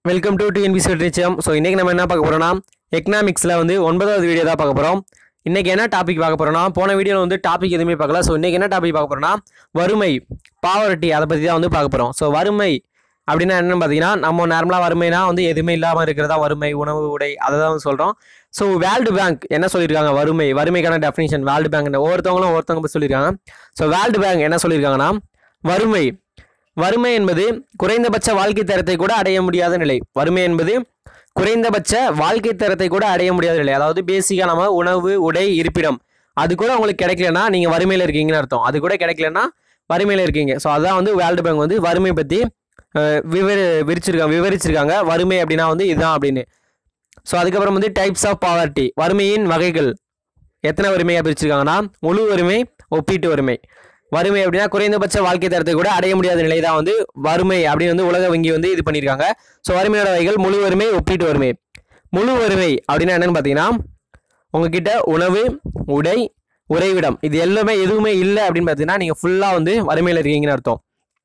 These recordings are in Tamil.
வெல்கம் டு டிஎன்பிசி நிச்சயம் ஸோ இன்றைக்கி நம்ம என்ன பார்க்க போகிறோம்னா எக்கனாமிக்ஸில் வந்து ஒன்பதாவது வீடியோ தான் பார்க்க போகிறோம் இன்றைக்கி என்ன டாபிக் பார்க்க போகிறோம்னா போன வீடியோவில் வந்து டாபிக் எதுவுமே பார்க்கல ஸோ இன்றைக்கி என்ன டாபிக் பார்க்க போகிறோம்னா வறுமை பாவரட்டி அதை பற்றி தான் வந்து பார்க்க போகிறோம் ஸோ வறுமை அப்படின்னா என்னன்னு பார்த்தீங்கன்னா நம்ம நார்மலாக வறுமைனா வந்து எதுவுமே இல்லாமல் இருக்கிறதா வறுமை உணவு உடை அதை தான் வந்து சொல்கிறோம் ஸோ வேர்ல்டு பேங்க் என்ன சொல்லியிருக்காங்க வறுமை வறுமைக்கான டெஃபினிஷன் வேர்ல்டு பேங்க் ஒவ்வொருத்தவங்களும் ஒருத்தவங்க பற்றி சொல்லியிருக்காங்க ஸோ வேர்ல்டு பேங்க் என்ன சொல்லியிருக்காங்கன்னா வறுமை வறுமை என்பது குறைந்தபட்ச வாழ்க்கை தரத்தை கூட அடைய முடியாத நிலை வறுமை என்பது குறைந்தபட்ச வாழ்க்கை தரத்தை கூட அடைய முடியாத நிலை அதாவது பேசிக்காக நம்ம உணவு உடை இருப்பிடம் அது கூட உங்களுக்கு கிடைக்கலன்னா நீங்கள் வறுமையில் இருக்கீங்கன்னு அர்த்தம் அது கூட கிடைக்கலன்னா வறுமையில் இருக்கீங்க ஸோ அதான் வந்து வேர்ல்டு பேங்க் வந்து வறுமை பற்றி விவரி விரிச்சிருக்காங்க விவரிச்சிருக்காங்க வறுமை அப்படின்னா வந்து இதுதான் அப்படின்னு ஸோ அதுக்கப்புறம் வந்து டைப்ஸ் ஆஃப் பாவர்ட்டி வறுமையின் வகைகள் எத்தனை வறுமையாக பிரிச்சிருக்காங்கன்னா முழு வறுமை ஒப்பீட்டு வறுமை வறுமை அப்படின்னா குறைந்தபட்ச வாழ்க்கை தரத்தை கூட அடைய முடியாத நிலை தான் வந்து வறுமை அப்படின்னு வந்து உலக வங்கி வந்து இது பண்ணியிருக்காங்க ஸோ வறுமையோட வகைகள் முழு வறுமை ஒப்பீட்டு வறுமை முழு வறுமை அப்படின்னா என்னன்னு பார்த்தீங்கன்னா உங்ககிட்ட உணவு உடை உறைவிடம் இது எல்லாமே எதுவுமே இல்லை அப்படின்னு பார்த்தீங்கன்னா நீங்கள் ஃபுல்லாக வந்து வறுமையில் இருக்கீங்கன்னு அர்த்தம்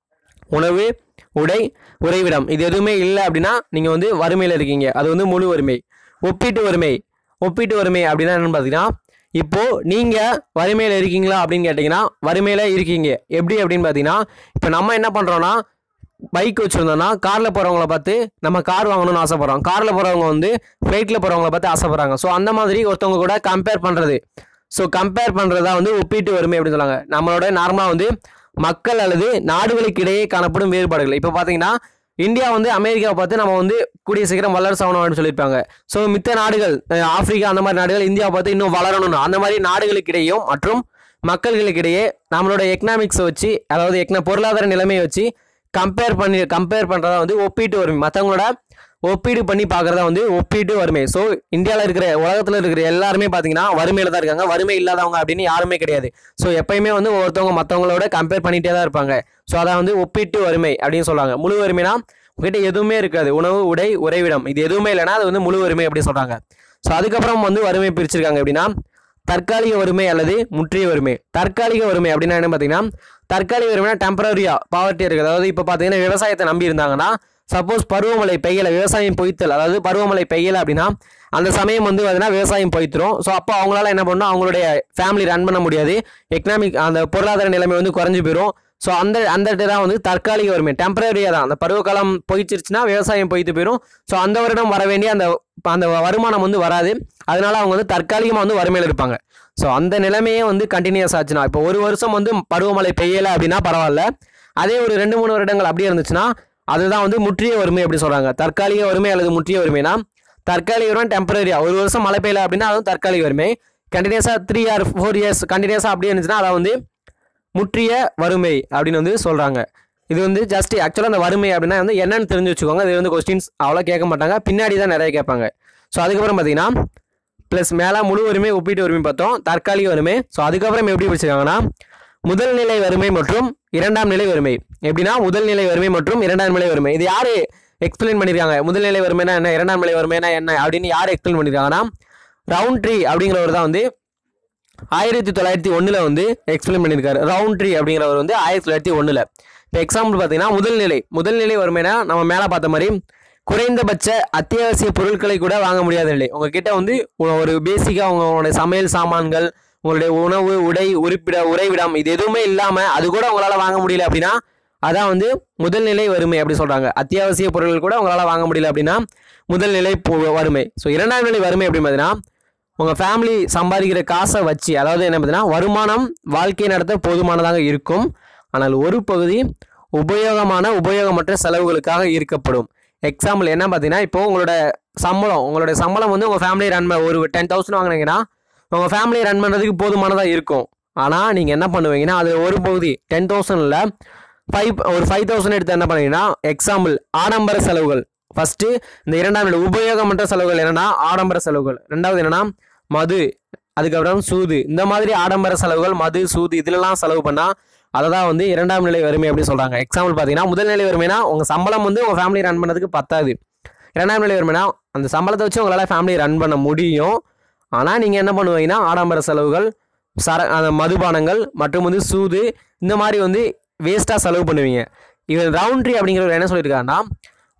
உணவு உடை உறைவிடம் இது எதுவுமே இல்லை அப்படின்னா நீங்கள் வந்து வறுமையில் இருக்கீங்க அது வந்து முழு வறுமை ஒப்பீட்டு வறுமை ஒப்பீட்டு வறுமை அப்படின்னா என்னன்னு பார்த்தீங்கன்னா இப்போது நீங்கள் வறுமையில் இருக்கீங்களா அப்படின்னு கேட்டிங்கன்னா வறுமையில் இருக்கீங்க எப்படி அப்படின்னு பார்த்தீங்கன்னா இப்போ நம்ம என்ன பண்ணுறோன்னா பைக் வச்சுருந்தோம்னா காரில் போகிறவங்கள பார்த்து நம்ம கார் வாங்கணும்னு ஆசைப்பட்றோம் காரில் போகிறவங்க வந்து ஃப்ளைட்டில் போகிறவங்கள பார்த்து ஆசைப்பட்றாங்க ஸோ அந்த மாதிரி ஒருத்தவங்க கூட கம்பேர் பண்ணுறது ஸோ கம்பேர் பண்ணுறதா வந்து ஒப்பீட்டு வறுமை அப்படின்னு சொல்லுவாங்க நம்மளோட நார்மலாக வந்து மக்கள் அல்லது நாடுகளுக்கு இடையே காணப்படும் வேறுபாடுகள் இப்போ பார்த்தீங்கன்னா இந்தியா வந்து அமெரிக்காவை பார்த்து நம்ம வந்து கூடிய சீக்கிரம் வல்லரசு ஆகணும் அப்படின்னு சொல்லியிருப்பாங்க ஸோ மித்த நாடுகள் அஹ் ஆப்பிரிக்கா அந்த மாதிரி நாடுகள் இந்தியாவை பார்த்து இன்னும் வளரணும் அந்த மாதிரி நாடுகளுக்கு இடையும் மற்றும் மக்களுக்கு இடையே நம்மளோட எக்கனாமிக்ஸை வச்சு அதாவது எக்கன பொருளாதார நிலைமையை வச்சு கம்பேர் பண்ணி கம்பேர் பண்ணுறதா வந்து ஒப்பீட்டு வறுமை மற்றவங்களோட ஒப்பீடு பண்ணி பார்க்குறதா வந்து ஒப்பீட்டு வறுமை ஸோ இந்தியாவில் இருக்கிற உலகத்தில் இருக்கிற எல்லாருமே பார்த்தீங்கன்னா வறுமையில் தான் இருக்காங்க வறுமை இல்லாதவங்க அப்படின்னு யாருமே கிடையாது ஸோ எப்பயுமே வந்து ஒருத்தவங்க மற்றவங்களோட கம்பேர் பண்ணிகிட்டே தான் இருப்பாங்க ஸோ அதான் வந்து ஒப்பீட்டு வறுமை அப்படின்னு சொல்லுவாங்க முழு வறுமைனா உங்ககிட்ட எதுவுமே இருக்காது உணவு உடை உறைவிடம் இது எதுவுமே இல்லைன்னா அது வந்து முழு வறுமை அப்படி சொல்கிறாங்க ஸோ அதுக்கப்புறம் வந்து வறுமை பிரிச்சிருக்காங்க அப்படின்னா தற்காலிக வறுமை அல்லது முற்றிய வறுமை தற்காலிக வறுமை அப்படின்னா என்ன பார்த்தீங்கன்னா தற்காலிக வறுமைனா டெம்பரரியா பாவர்ட்டி இருக்குது அதாவது இப்போ பார்த்தீங்கன்னா விவசாயத்தை நம்பி இருந்தாங்கன்னா சப்போஸ் பருவமழை பெய்யலை விவசாயம் பொய்த்தல் அதாவது பருவமழை பெய்யலை அப்படின்னா அந்த சமயம் வந்து பார்த்தீங்கன்னா விவசாயம் பொய்த்துரும் ஸோ அப்போ அவங்களால என்ன பண்ணணும் அவங்களுடைய ஃபேமிலி ரன் பண்ண முடியாது எக்கனாமிக் அந்த பொருளாதார நிலைமை வந்து குறைஞ்சு போயிடும் ஸோ அந்த அந்த தான் வந்து தற்காலிக வறுமை டெம்பரரியாக தான் அந்த பருவகாலம் போயிச்சிருச்சுன்னா விவசாயம் பொய்த்து போயிடும் ஸோ அந்த வருடம் வர வேண்டிய அந்த அந்த வருமானம் வந்து வராது அதனால அவங்க வந்து தற்காலிகமாக வந்து வறுமையில் இருப்பாங்க ஸோ அந்த நிலைமையே வந்து கண்டினியூஸ் ஆச்சுன்னா இப்போ ஒரு வருஷம் வந்து பருவமழை பெய்யலை அப்படின்னா பரவாயில்ல அதே ஒரு ரெண்டு மூணு வருடங்கள் அப்படியே இருந்துச்சுன்னா அதுதான் வந்து முற்றிய வறுமை அப்படி சொல்கிறாங்க தற்காலிக வறுமை அல்லது முற்றிய வறுமைனா தற்காலிக வறுமை டெம்பரரியா ஒரு வருஷம் மழை பெய்யல அப்படின்னா அதுவும் தற்காலிக வறுமை கண்டினியூஸாக த்ரீ ஆர் ஃபோர் இயர்ஸ் கண்டினியூஸாக அப்படியே இருந்துச்சுன்னா அதை வந்து முற்றிய வறுமை அப்படின்னு வந்து சொல்கிறாங்க இது வந்து ஜஸ்ட் ஆக்சுவலாக அந்த வறுமை அப்படின்னா வந்து என்னன்னு தெரிஞ்சு வச்சுக்கோங்க இது வந்து கொஸ்டின்ஸ் அவ்வளோ கேட்க மாட்டாங்க பின்னாடி தான் நிறைய கேட்பாங்க ஸோ அதுக்கப்புறம் பார்த்தீங்கன்னா ப்ளஸ் மேலே முழு வறுமை ஒப்பீட்டு வறுமை பார்த்தோம் தற்காலிக வறுமை ஸோ அதுக்கப்புறம் எப்படி பிடிச்சிருக்காங்கன்னா முதல் நிலை வறுமை மற்றும் இரண்டாம் நிலை வறுமை எப்படின்னா முதல் நிலை வறுமை மற்றும் இரண்டாம் நிலை வறுமை இது யார் எக்ஸ்பிளைன் பண்ணியிருக்காங்க முதல் நிலை வறுமைனா என்ன இரண்டாம் நிலை வறுமைனா என்ன அப்படின்னு யார் எக்ஸ்பிளைன் பண்ணியிருக்காங்கன்னா ரவுண்ட் ட்ரீ அப்படிங்கிறவர் தான் வந்து ஆயிரத்தி தொள்ளாயிரத்தி ஒன்றில் வந்து எக்ஸ்பிளைன் பண்ணியிருக்காரு ரவுண்ட் ட்ரீ அப்படிங்கிறவர் வந்து ஆயிரத்தி தொள்ளாயிரத்தி ஒன்றில் இப்போ எக்ஸாம்பிள் பார்த்தீங்கன்னா முதல் நிலை முதல் நிலை வறுமைனா நம்ம மேலே பார்த்த மாதிரி குறைந்தபட்ச அத்தியாவசிய பொருட்களை கூட வாங்க முடியாத நிலை உங்ககிட்ட வந்து ஒரு பேசிக்காக உங்களுடைய சமையல் சாமான்கள் உங்களுடைய உணவு உடை உறுப்பிட உறைவிடம் இது எதுவுமே இல்லாமல் அது கூட உங்களால் வாங்க முடியல அப்படின்னா அதான் வந்து முதல் நிலை வறுமை அப்படி சொல்கிறாங்க அத்தியாவசிய பொருட்கள் கூட உங்களால் வாங்க முடியல அப்படின்னா முதல் நிலை பொ- வறுமை ஸோ இரண்டாம் நிலை வறுமை அப்படின்னு பார்த்தீங்கன்னா உங்கள் ஃபேமிலி சம்பாதிக்கிற காசை வச்சு அதாவது என்ன பார்த்தீங்கன்னா வருமானம் வாழ்க்கை நடத்த போதுமானதாக இருக்கும் ஆனால் ஒரு பகுதி உபயோகமான உபயோகமற்ற செலவுகளுக்காக இருக்கப்படும் எக்ஸாம்பிள் என்ன பார்த்தீங்கன்னா இப்போ உங்களோட சம்பளம் உங்களோட சம்பளம் வந்து உங்கள் ஃபேமிலி ரன் ஒரு டென் தௌசண்ட் வாங்கினீங்கன்னா உங்கள் ஃபேமிலி ரன் பண்ணுறதுக்கு போதுமானதாக இருக்கும் ஆனால் நீங்கள் என்ன பண்ணுவீங்கன்னா அது ஒரு பகுதி டென் தௌசண்டில் ஃபைவ் ஒரு ஃபைவ் தௌசண்ட் எடுத்து என்ன பண்ணுவீங்கன்னா எக்ஸாம்பிள் ஆடம்பர செலவுகள் ஃபஸ்ட்டு இந்த இரண்டாம் நிலை உபயோகமற்ற செலவுகள் என்னென்னா ஆடம்பர செலவுகள் ரெண்டாவது என்னென்னா மது அதுக்கப்புறம் சூது இந்த மாதிரி ஆடம்பர செலவுகள் மது சூது இதிலெல்லாம் செலவு பண்ணால் அதை தான் வந்து இரண்டாம் நிலை வறுமை அப்படி சொல்கிறாங்க எக்ஸாம்பிள் பார்த்தீங்கன்னா முதல் நிலை வறுமைனா உங்கள் சம்பளம் வந்து உங்கள் ஃபேமிலி ரன் பண்ணதுக்கு பத்தாது இரண்டாம் நிலை வறுமைனா அந்த சம்பளத்தை வச்சு உங்களால் ஃபேமிலி ரன் பண்ண முடியும் ஆனால் நீங்கள் என்ன பண்ணுவீங்கன்னா ஆடம்பர செலவுகள் சர அந்த மதுபானங்கள் மற்றும் வந்து சூது இந்த மாதிரி வந்து வேஸ்ட்டாக செலவு பண்ணுவீங்க இவர் ரவுண்ட்ரி அப்படிங்கிறவர் என்ன சொல்லியிருக்காருன்னா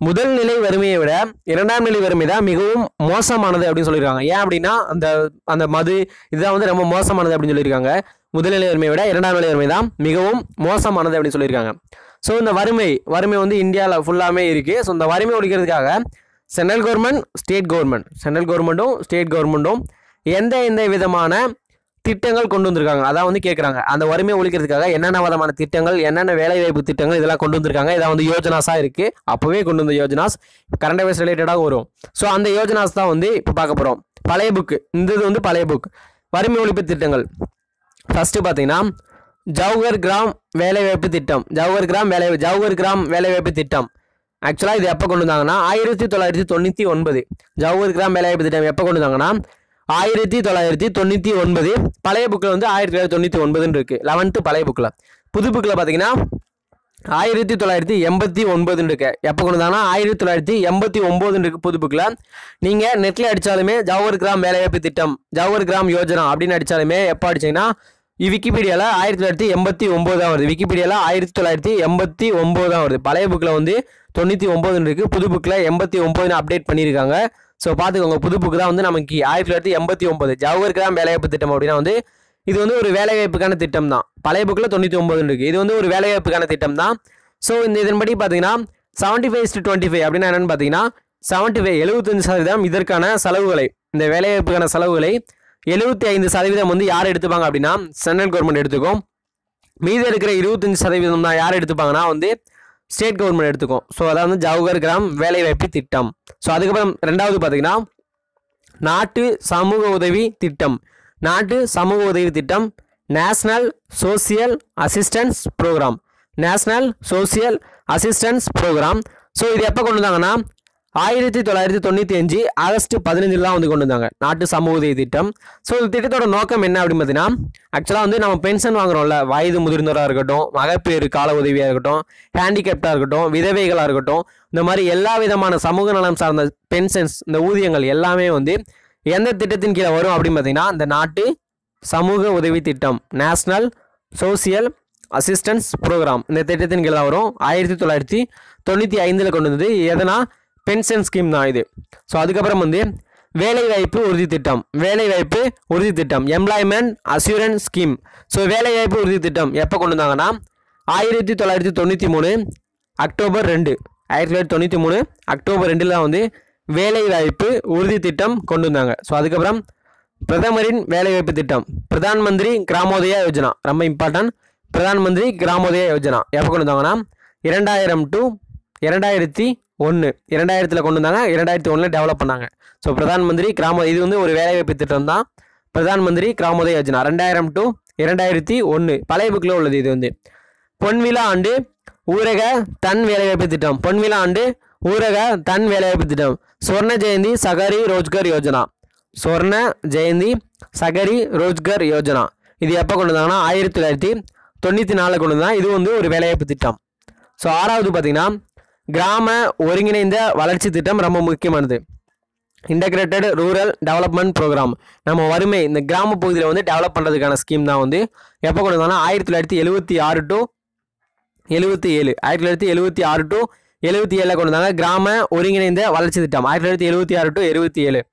முதல் நிலை வறுமையை விட இரண்டாம் நிலை வறுமை தான் மிகவும் மோசமானது அப்படின்னு சொல்லியிருக்காங்க ஏன் அப்படின்னா அந்த அந்த மது இதுதான் வந்து ரொம்ப மோசமானது அப்படின்னு சொல்லியிருக்காங்க முதல் நிலை வறுமையை விட இரண்டாம் நிலை வறுமை தான் மிகவும் மோசமானது அப்படின்னு சொல்லியிருக்காங்க ஸோ இந்த வறுமை வறுமை வந்து இந்தியாவில் ஃபுல்லாமே இருக்குது ஸோ இந்த வறுமை ஒழிக்கிறதுக்காக central government state government central கவர்மெண்ட்டும் ஸ்டேட் கவர்மெண்ட்டும் எந்த எந்த விதமான திட்டங்கள் கொண்டு வந்திருக்காங்க அதான் வந்து கேட்குறாங்க அந்த வறுமையை ஒழிக்கிறதுக்காக என்னென்ன விதமான திட்டங்கள் என்னென்ன வேலைவாய்ப்பு திட்டங்கள் இதெல்லாம் கொண்டு வந்திருக்காங்க இதான் வந்து யோஜனாஸாக இருக்குது அப்போவே கொண்டு வந்த யோஜனாஸ் கரண்ட் அஃபேர்ஸ் ரிலேட்டடாக வரும் ஸோ அந்த யோஜனாஸ் தான் வந்து இப்போ பார்க்க போகிறோம் பழைய புக்கு இந்த இது வந்து பழைய புக் வறுமை ஒழிப்பு திட்டங்கள் ஃபஸ்ட்டு பார்த்தீங்கன்னா ஜவஹர் கிராம் வேலைவாய்ப்பு திட்டம் ஜவஹர் கிராம் வேலை ஜவஹர் கிராம் வேலைவாய்ப்பு திட்டம் ஆக்சுவலாக இது எப்போ கொண்டு வந்தாங்கன்னா ஆயிரத்தி தொள்ளாயிரத்தி தொண்ணூற்றி ஒன்பது ஜவஹர் கிராம் வேலைவாய்ப்பு திட்டம் எப்போ கொண்டு வந்தாங்கன்னா ஆயிரத்தி தொள்ளாயிரத்தி தொண்ணூற்றி ஒன்பது பழைய புக்கில் வந்து ஆயிரத்தி தொள்ளாயிரத்தி தொண்ணூற்றி ஒன்பதுன்னு இருக்குது லெவன்த்து பழைய புக்கில் புது புக்கில் பார்த்தீங்கன்னா ஆயிரத்தி தொள்ளாயிரத்தி எண்பத்தி ஒன்பதுன்னு இருக்கு எப்போ கொண்டு வந்தாங்கன்னா ஆயிரத்தி தொள்ளாயிரத்தி எண்பத்தி ஒம்போதுன்னு இருக்கு புது புக்கில் நீங்கள் நெட்டில் அடித்தாலுமே ஜவஹர் கிராம் வேலைவாய்ப்பு திட்டம் ஜவஹர் கிராம் யோஜனா அப்படின்னு அடித்தாலுமே எப்போ அடிச்சீங்கன்னா விக்கிபீடியாவில் ஆயிரத்தி தொள்ளாயிரத்தி எண்பத்தி ஒம்போதான் வருது விக்கிபீடியாவில் ஆயிரத்தி தொள்ளாயிரத்தி எண்பத்தி ஒம்போதான் வருது பழைய புக்கில் வந்து தொண்ணூற்றி ஒம்போதுன்னு இருக்குது புது புக்கில் எண்பத்தி ஒம்போதுன்னு அப்டேட் பண்ணியிருக்காங்க ஸோ பார்த்துக்கோங்க புது புக்கு தான் வந்து நமக்கு ஆயிரத்தி தொள்ளாயிரத்தி எண்பத்தி ஒம்பது ஜவஹர் கிராம் வேலைவாய்ப்பு திட்டம் அப்படின்னா வந்து இது வந்து ஒரு வேலைவாய்ப்புக்கான திட்டம் தான் பழைய புக்கில் தொண்ணூற்றி ஒம்பதுன்னு இருக்குது இது வந்து ஒரு வேலைவாய்ப்புக்கான திட்டம் தான் ஸோ இந்த இதன்படி பார்த்தீங்கன்னா seventy five to twenty five அப்படின்னா என்னென்னு பார்த்தீங்கன்னா செவன்ட்டி ஃபைவ் எழுபத்தஞ்சு சதவீதம் இதற்கான செலவுகளை இந்த வேலைவாய்ப்புக்கான செலவுகளை எழுபத்தி ஐந்து சதவீதம் வந்து யார் எடுத்துப்பாங்க அப்படின்னா சென்ட்ரல் கவர்மெண்ட் எடுத்துக்கும் மீதி இருக்கிற இருபத்தஞ்சு சதவீதம் தான் யார் எடுத்துப்பாங்கன்னா வந்து ஸ்டேட் கவர்மெண்ட் எடுத்துக்கும் ஸோ அதாவது வந்து ஜவஹர் கிராம் வேலைவாய்ப்பு திட்டம் ஸோ அதுக்கப்புறம் ரெண்டாவது பார்த்தீங்கன்னா நாட்டு சமூக உதவி திட்டம் நாட்டு சமூக உதவி திட்டம் national social assistance programme national social assistance programme so இது எப்போ கொண்டு வந்தாங்கன்னா ஆயிரத்தி தொள்ளாயிரத்தி தொண்ணூற்றி அஞ்சு ஆகஸ்ட் பதினஞ்சில் தான் வந்து கொண்டு வந்தாங்க நாட்டு சமூக உதவி திட்டம் ஸோ இந்த திட்டத்தோட நோக்கம் என்ன அப்படின்னு பார்த்தீங்கன்னா ஆக்சுவலாக வந்து நம்ம பென்ஷன் வாங்குறோம்ல வயது முதிர்ந்தவராக இருக்கட்டும் மகப்பேறு கால உதவியாக இருக்கட்டும் ஹேண்டிகேப்டாக இருக்கட்டும் விதவைகளாக இருக்கட்டும் இந்த மாதிரி எல்லா விதமான சமூக நலம் சார்ந்த பென்ஷன்ஸ் இந்த ஊதியங்கள் எல்லாமே வந்து எந்த திட்டத்தின் கீழே வரும் அப்படின்னு பார்த்தீங்கன்னா இந்த நாட்டு சமூக உதவி திட்டம் நேஷ்னல் சோசியல் அசிஸ்டன்ஸ் ப்ரோக்ராம் இந்த திட்டத்தின் கீழே தான் வரும் ஆயிரத்தி தொள்ளாயிரத்தி தொண்ணூற்றி ஐந்தில் கொண்டு வந்தது எதனா பென்ஷன் ஸ்கீம் தான் இது ஸோ அதுக்கப்புறம் வந்து வேலைவாய்ப்பு உறுதி திட்டம் வேலைவாய்ப்பு உறுதி திட்டம் எம்ப்ளாய்மெண்ட் அசூரன்ஸ் ஸ்கீம் ஸோ வேலைவாய்ப்பு உறுதி திட்டம் எப்போ கொண்டு வந்தாங்கன்னா ஆயிரத்தி தொள்ளாயிரத்தி தொண்ணூற்றி மூணு அக்டோபர் ரெண்டு ஆயிரத்தி தொள்ளாயிரத்தி தொண்ணூற்றி மூணு அக்டோபர் ரெண்டில் தான் வந்து வேலைவாய்ப்பு உறுதி திட்டம் கொண்டு வந்தாங்க ஸோ அதுக்கப்புறம் பிரதமரின் வேலைவாய்ப்பு திட்டம் பிரதான் மந்திரி கிராமோதயா யோஜனா ரொம்ப இம்பார்ட்டன்ட் பிரதான் மந்திரி கிராமோதயா யோஜனா எப்போ கொண்டு வந்தாங்கன்னா இரண்டாயிரம் டு இரண்டாயிரத்தி ஒன்று இரண்டாயிரத்தில் கொண்டு வந்தாங்க இரண்டாயிரத்தி ஒன்றில் டெவலப் பண்ணாங்க ஸோ பிரதான் மந்திரி கிராம இது வந்து ஒரு வேலைவாய்ப்பு திட்டம் தான் பிரதான் மந்திரி கிராமோதய யோஜனா ரெண்டாயிரம் டு இரண்டாயிரத்தி ஒன்று பழைய புக்கில் உள்ளது இது வந்து பொன்விழா ஆண்டு ஊரக தன் வேலைவாய்ப்பு திட்டம் பொன்விழா ஆண்டு ஊரக தன் வேலைவாய்ப்பு திட்டம் சொர்ண ஜெயந்தி சகரி ரோஜ்கர் யோஜனா சொர்ண ஜெயந்தி சகரி ரோஜ்கர் யோஜனா இது எப்போ கொண்டு வந்தாங்கன்னா ஆயிரத்தி தொள்ளாயிரத்தி தொண்ணூற்றி நாலில் கொண்டு வந்தாங்க இது வந்து ஒரு வேலைவாய்ப்பு திட்டம் ஸோ ஆறாவது பார்த்தீங்கன்னா கிராம ஒருங்கிணைந்த வளர்ச்சி திட்டம் ரொம்ப முக்கியமானது இன்டகிரேட்டட் ரூரல் டெவலப்மெண்ட் ப்ரோக்ராம் நம்ம வறுமை இந்த கிராம பகுதியில் வந்து டெவலப் பண்ணுறதுக்கான ஸ்கீம் தான் வந்து எப்போ கொண்டு வந்தாங்கன்னா ஆயிரத்தி தொள்ளாயிரத்தி எழுபத்தி ஆறு டு எழுபத்தி ஏழு ஆயிரத்தி தொள்ளாயிரத்தி எழுபத்தி ஆறு டு எழுபத்தி ஏழில் கொண்டு வந்தாங்க கிராம ஒருங்கிணைந்த வளர்ச்சி திட்டம் ஆயிரத்தி தொள்ளாயிரத்தி எழுபத்தி ஆறு டு எழுபத்தி ஏழு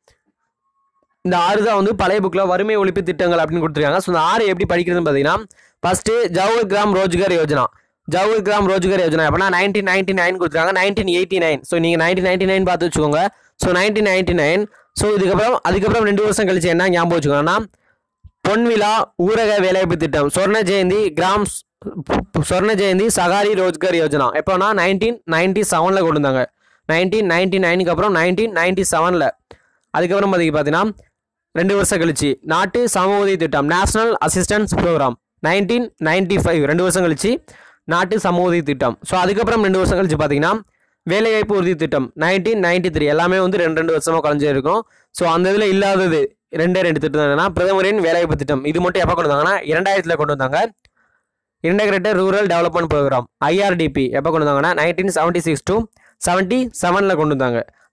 இந்த ஆறு தான் வந்து பழைய புக்கில் வறுமை ஒழிப்பு திட்டங்கள் அப்படின்னு கொடுத்துருக்காங்க ஸோ இந்த ஆறு எப்படி படிக்கிறதுன்னு பார்த்தீங்கன்னா ஃபஸ்ட்டு ஜவஹர் கிராம் ரோஜ்கர் யோஜனா ஜவஹர் கிராம் ரோஜ்கர் யோஜனா அப்படின்னா நைன்டீன் நைன்டி நைன் கொடுத்துருக்காங்க நைன்டீன் எயிட்டி நைன் ஸோ நீங்கள் நைன்டீன் நைன்டி நைன் பார்த்து வச்சுக்கோங்க so nineteen ninety nine so இதுக்கப்புறம் அதுக்கப்புறம் ரெண்டு வருஷம் கழிச்சு என்ன ஞாபகம் வச்சுக்கோங்கன்னா பொன்விழா ஊரக வேலைவாய்ப்பு திட்டம் சொர்ண ஜெயந்தி கிராம் ஸ்- பு- சொர்ண ஜெயந்தி சகாரி ரோஜ்கர் யோஜனா எப்போனா நைன்டீன் நைன்டி செவனில் கொண்டு வந்தாங்க நைன்டீன் நைன்டி நைனுக்கு அப்புறம் நைன்டீன் நைன்டி செவனில் அதுக்கப்புறம் அதுக்கு பார்த்தீங்கன்னா ரெண்டு வருஷம் கழிச்சு நாட்டு சமூக உதவி திட்டம் national assistance programme nineteen ninety five ரெண்டு வருஷம் கழிச்சு நாட்டு சமூக உதவி திட்டம் ஸோ அதுக்கப்புறம் ரெண்டு வருஷம் கழிச்சு பார்த்தீங்கன்னா வேலைவாய்ப்பு உறுதி திட்டம் நைன்டீன் நைன்டி த்ரீ எல்லாமே வந்து ரெண்டு ரெண்டு வருஷமாக கலைஞ்சே இருக்கும் ஸோ அந்த இதில் இல்லாதது ரெண்டே ரெண்டு திட்டம் என்னன்னா பிரதமரின் வேலைவாய்ப்பு திட்டம் இது மட்டும் எப்போ கொண்டு வந்தாங்கன்னா இரண்டாயிரத்தில் கொண்டு வந்தாங்க integrated rural development programme IRDP எப்போ கொண்டு வந்தாங்கன்னா nineteen seventy six to seventy செவனில் கொண்டு வந்தாங்க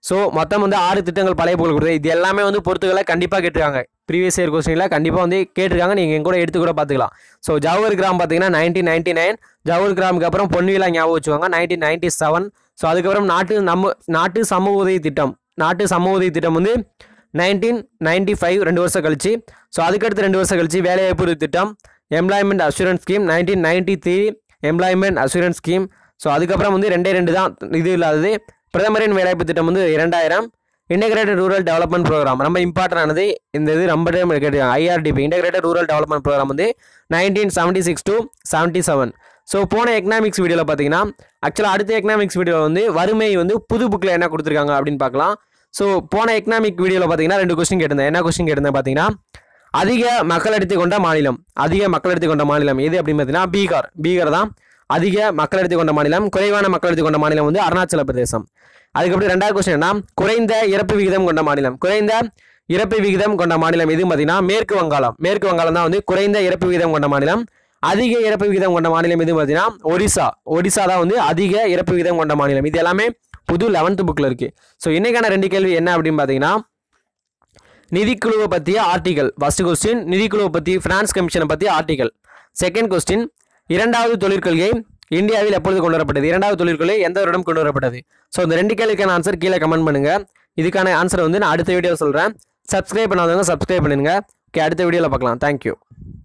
ஸோ மொத்தம் வந்து ஆறு திட்டங்கள் பழைய புகழ் கொடுத்தது இது எல்லாமே வந்து பொறுத்துக்களை கண்டிப்பாக கேட்டிருக்காங்க ப்ரீவியஸ் இயர் கொஸ்டினில் கண்டிப்பாக வந்து கேட்டிருக்காங்க நீங்கள் எங்க கூட எடுத்து கூட பார்த்துக்கலாம் ஸோ ஜவஹர் கிராம் பார்த்தீங்கன்னா நைன்டீன் நைன்டி நைன் ஜவஹர் கிராமுக்கு அப்புறம் பொன்விழா ஞாபகம் வச்சுவாங்க நைன்டீன் நைன்டி செவன் ஸோ அதுக்கப்புறம் நாட்டு நம்ம நாட்டு சமூக உதவி திட்டம் நாட்டு சமூக உதவி திட்டம் வந்து நைன்டீன் நைன்டி ஃபைவ் ரெண்டு வருஷம் கழிச்சு ஸோ அதுக்கடுத்து ரெண்டு வருஷம் கழிச்சு வேலைவாய்ப்பு உறுதி திட்டம் employment assurance scheme nineteen ninety three employment assurance scheme so அதுக்கப்புறம் வந்து ரெண்டே ரெண்டு தான் இது இல்லாதது பிரதமரின் வேலைவாய்ப்பு திட்டம் வந்து இரண்டாயிரம் இன்டகிரேட்டட் ரூரல் டெவலப்மெண்ட் ப்ரோக்ராம் ரொம்ப இம்பார்ட்டன் ஆனது இந்த இது ரொம்ப டைம் கேட்டிருக்காங்க IRDP integrated rural development programme வந்து nineteen seventy six to seventy seven so போன எக்கனாமிக்ஸ் வீடியோவில் பார்த்தீங்கன்னா ஆக்சுவலாக அடுத்த எக்கனாமிக்ஸ் வீடியோவில் வந்து வறுமை வந்து புது புக்கில் என்ன கொடுத்துருக்காங்க அப்படின்னு பார்க்கலாம் ஸோ போன எக்கனாமிக் வீடியோவில் பார்த்தீங்கன்னா ரெண்டு கொஸ்டின் கேட்டிருந்தேன் என்ன கொஸ்டின் கேட்டிருந்தேன் பார்த்தீங்கன்னா அதிக மக்கள் எடுத்துக்கொண்ட மாநிலம் அதிக மக்கள் எடுத்துக்கொண்ட மாநிலம் எது அப்படின்னு பார்த்தீங்கன்னா பீகார் பீகார் தான் அதிக மக்கள் எடுத்துக்கொண்ட மாநிலம் குறைவான மக்கள் எடுத்துக்கொண்ட மாநிலம் வந்து அருணாச்சல பிரதேசம் அதுக்கப்புறம் ரெண்டாவது கொஸ்டின் என்ன குறைந்த இறப்பு விகிதம் கொண்ட மாநிலம் குறைந்த இறப்பு விகிதம் கொண்ட மாநிலம் எது பார்த்தீங்கன்னா மேற்கு வங்காளம் மேற்கு வங்காளம் தான் வந்து குறைந்த இறப்பு விகிதம் கொண்ட மாநிலம் அதிக இறப்பு விகிதம் கொண்ட மாநிலம் எது பார்த்தீங்கன்னா ஒரிசா ஒடிசா தான் வந்து அதிக இறப்பு விகிதம் கொண்ட மாநிலம் இது எல்லாமே புது லெவன்த் புக்கில் இருக்குது ஸோ இன்னைக்கான ரெண்டு கேள்வி என்ன அப்படின்னு பார்த்தீங்கன்னா நிதிக்குழுவை பற்றிய ஆர்டிகல் ஃபர்ஸ்ட் கொஸ்டின் நிதிக்குழுவை பற்றி ஃபினான்ஸ் கமிஷனை பற்றி ஆர்டிகல் செகண்ட் கொஸ்டின் இரண்டாவது தொழிற்கொள்கை இந்தியாவில் எப்பொழுது கொண்டு வரப்பட்டது இரண்டாவது தொழிற்கொள்கை எந்த வருடம் கொண்டு வரப்பட்டது ஸோ இந்த ரெண்டு கேள்விக்கான ஆன்சர் கீழே கமெண்ட் பண்ணுங்க இதுக்கான ஆன்சர் வந்து நான் அடுத்த வீடியோ சொல்கிறேன் சப்ஸ்கிரைப் பண்ணாதவங்க சப்ஸ்கிரைப் பண்ணுங்க ஓகே அடுத்த வீடியோவில் பார்க்கலாம் தேங்க்யூ